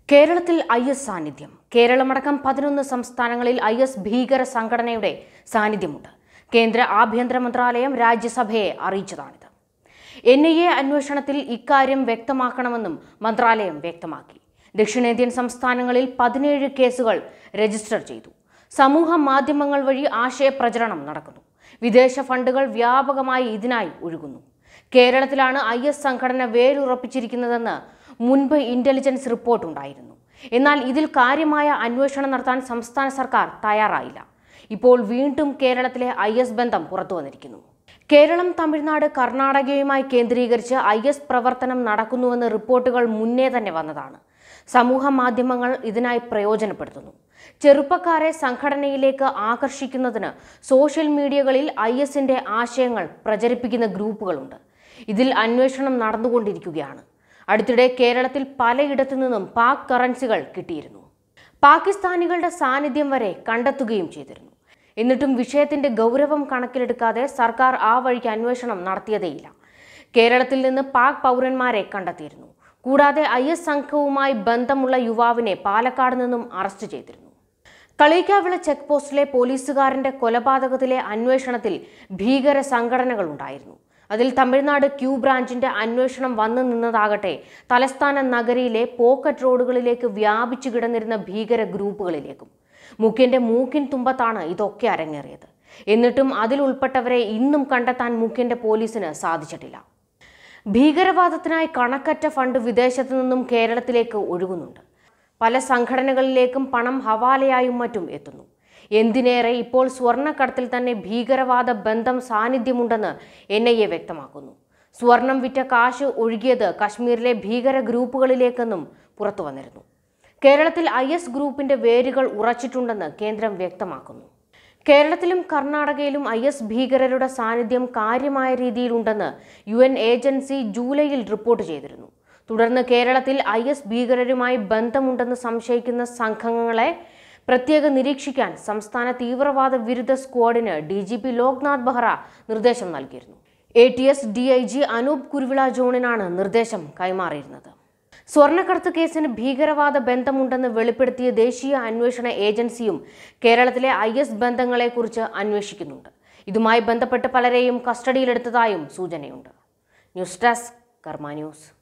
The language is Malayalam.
കേരളത്തിൽ ഐ എസ് സാന്നിധ്യം കേരളമടക്കം പതിനൊന്ന് സംസ്ഥാനങ്ങളിൽ ഐ എസ് ഭീകര സംഘടനയുടെ സാന്നിധ്യമുണ്ട് കേന്ദ്ര ആഭ്യന്തര മന്ത്രാലയം രാജ്യസഭയെ അറിയിച്ചതാണിത് എൻ ഐ എ അന്വേഷണത്തിൽ ഇക്കാര്യം വ്യക്തമാക്കണമെന്നും മന്ത്രാലയം വ്യക്തമാക്കി ദക്ഷിണേന്ത്യൻ സംസ്ഥാനങ്ങളിൽ പതിനേഴ് കേസുകൾ രജിസ്റ്റർ ചെയ്തു സമൂഹ മാധ്യമങ്ങൾ വഴി ആശയപ്രചരണം നടക്കുന്നു വിദേശ ഫണ്ടുകൾ വ്യാപകമായി ഇതിനായി ഒഴുകുന്നു കേരളത്തിലാണ് ഐ എസ് സംഘടന വേരുറപ്പിച്ചിരിക്കുന്നതെന്ന് മുൻപ് ഇന്റലിജൻസ് റിപ്പോർട്ട് ഉണ്ടായിരുന്നു എന്നാൽ ഇതിൽ കാര്യമായ അന്വേഷണം നടത്താൻ സംസ്ഥാന സർക്കാർ തയ്യാറായില്ല ഇപ്പോൾ വീണ്ടും കേരളത്തിലെ ഐ എസ് ബന്ധം പുറത്തു വന്നിരിക്കുന്നു കേരളം തമിഴ്നാട് കർണാടകയുമായി കേന്ദ്രീകരിച്ച് ഐ എസ് പ്രവർത്തനം നടക്കുന്നുവെന്ന് റിപ്പോർട്ടുകൾ മുന്നേ തന്നെ വന്നതാണ് സമൂഹ മാധ്യമങ്ങൾ ഇതിനായി പ്രയോജനപ്പെടുത്തുന്നു ചെറുപ്പക്കാരെ സംഘടനയിലേക്ക് ആകർഷിക്കുന്നതിന് സോഷ്യൽ മീഡിയകളിൽ ഐ എസിന്റെ ആശയങ്ങൾ പ്രചരിപ്പിക്കുന്ന ഗ്രൂപ്പുകളുണ്ട് ഇതിൽ അന്വേഷണം നടന്നുകൊണ്ടിരിക്കുകയാണ് അടുത്തിടെ കേരളത്തിൽ പലയിടത്തു നിന്നും പാക് കറൻസികൾ കിട്ടിയിരുന്നു പാകിസ്ഥാനികളുടെ സാന്നിധ്യം വരെ കണ്ടെത്തുകയും ചെയ്തിരുന്നു എന്നിട്ടും വിഷയത്തിന്റെ ഗൗരവം കണക്കിലെടുക്കാതെ സർക്കാർ ആ വഴിക്ക് അന്വേഷണം നടത്തിയതേയില്ല കേരളത്തിൽ നിന്ന് പാക് പൗരന്മാരെ കണ്ടെത്തിയിരുന്നു കൂടാതെ ഐ എസ് സംഘവുമായി ബന്ധമുള്ള യുവാവിനെ പാലക്കാട് നിന്നും അറസ്റ്റ് ചെയ്തിരുന്നു കളിക്കാവിള ചെക്ക് പോസ്റ്റിലെ പോലീസുകാരന്റെ കൊലപാതകത്തിലെ അന്വേഷണത്തിൽ ഭീകര സംഘടനകൾ ഉണ്ടായിരുന്നു അതിൽ തമിഴ്നാട് ക്യൂ ബ്രാഞ്ചിന്റെ അന്വേഷണം വന്നു നിന്നതാകട്ടെ തലസ്ഥാന നഗരിയിലെ പോക്കറ്റ് റോഡുകളിലേക്ക് വ്യാപിച്ചു കിടന്നിരുന്ന ഭീകര ഗ്രൂപ്പുകളിലേക്കും മുഖ്യന്റെ മൂക്കിൻ തുമ്പത്താണ് ഇതൊക്കെ അരങ്ങേറിയത് എന്നിട്ടും അതിൽ ഉൾപ്പെട്ടവരെ ഇന്നും കണ്ടെത്താൻ മുഖ്യന്റെ പോലീസിന് സാധിച്ചിട്ടില്ല ഭീകരവാദത്തിനായി കണക്കറ്റ ഫണ്ട് വിദേശത്തു നിന്നും കേരളത്തിലേക്ക് ഒഴുകുന്നുണ്ട് പല സംഘടനകളിലേക്കും പണം ഹവാലയായും മറ്റും എത്തുന്നു എന്തിനേറെ ഇപ്പോൾ സ്വർണ്ണക്കടത്തിൽ തന്നെ ഭീകരവാദ ബന്ധം സാന്നിധ്യമുണ്ടെന്ന് എൻ ഐ എ വ്യക്തമാക്കുന്നു സ്വർണം വിറ്റ കാശ് ഒഴുകിയത് കശ്മീരിലെ ഭീകര ഗ്രൂപ്പുകളിലേക്കെന്നും പുറത്തു വന്നിരുന്നു കേരളത്തിൽ ഐ എസ് ഗ്രൂപ്പിന്റെ വേരുകൾ ഉറച്ചിട്ടുണ്ടെന്ന് കേന്ദ്രം വ്യക്തമാക്കുന്നു കേരളത്തിലും കർണാടകയിലും ഐ എസ് ഭീകരരുടെ സാന്നിധ്യം കാര്യമായ രീതിയിലുണ്ടെന്ന് യു എൻ ഏജൻസി ജൂലൈയിൽ റിപ്പോർട്ട് ചെയ്തിരുന്നു തുടർന്ന് കേരളത്തിൽ ഐ എസ് ഭീകരരുമായി ബന്ധമുണ്ടെന്ന് സംശയിക്കുന്ന സംഘങ്ങളെ പ്രത്യേക നിരീക്ഷിക്കാൻ സംസ്ഥാന തീവ്രവാദ വിരുദ്ധ സ്ക്വാഡിന് D G P Loknath Behra നിർദ്ദേശം നൽകിയിരുന്നു A T S D I G Anoop Kuruvila ജോണിനാണ് നിർദ്ദേശം കൈമാറിയിരുന്നത് സ്വർണ്ണക്കടത്ത് കേസിന് ഭീകരവാദ ബന്ധമുണ്ടെന്ന് വെളിപ്പെടുത്തിയ ദേശീയ അന്വേഷണ ഏജൻസിയും കേരളത്തിലെ ഐ എസ് ബന്ധങ്ങളെക്കുറിച്ച് അന്വേഷിക്കുന്നുണ്ട് ഇതുമായി ബന്ധപ്പെട്ട് പലരെയും കസ്റ്റഡിയിലെടുത്തതായും സൂചനയുണ്ട് ന്യൂസ് ഡെസ്ക് കർമ്മ ന്യൂസ്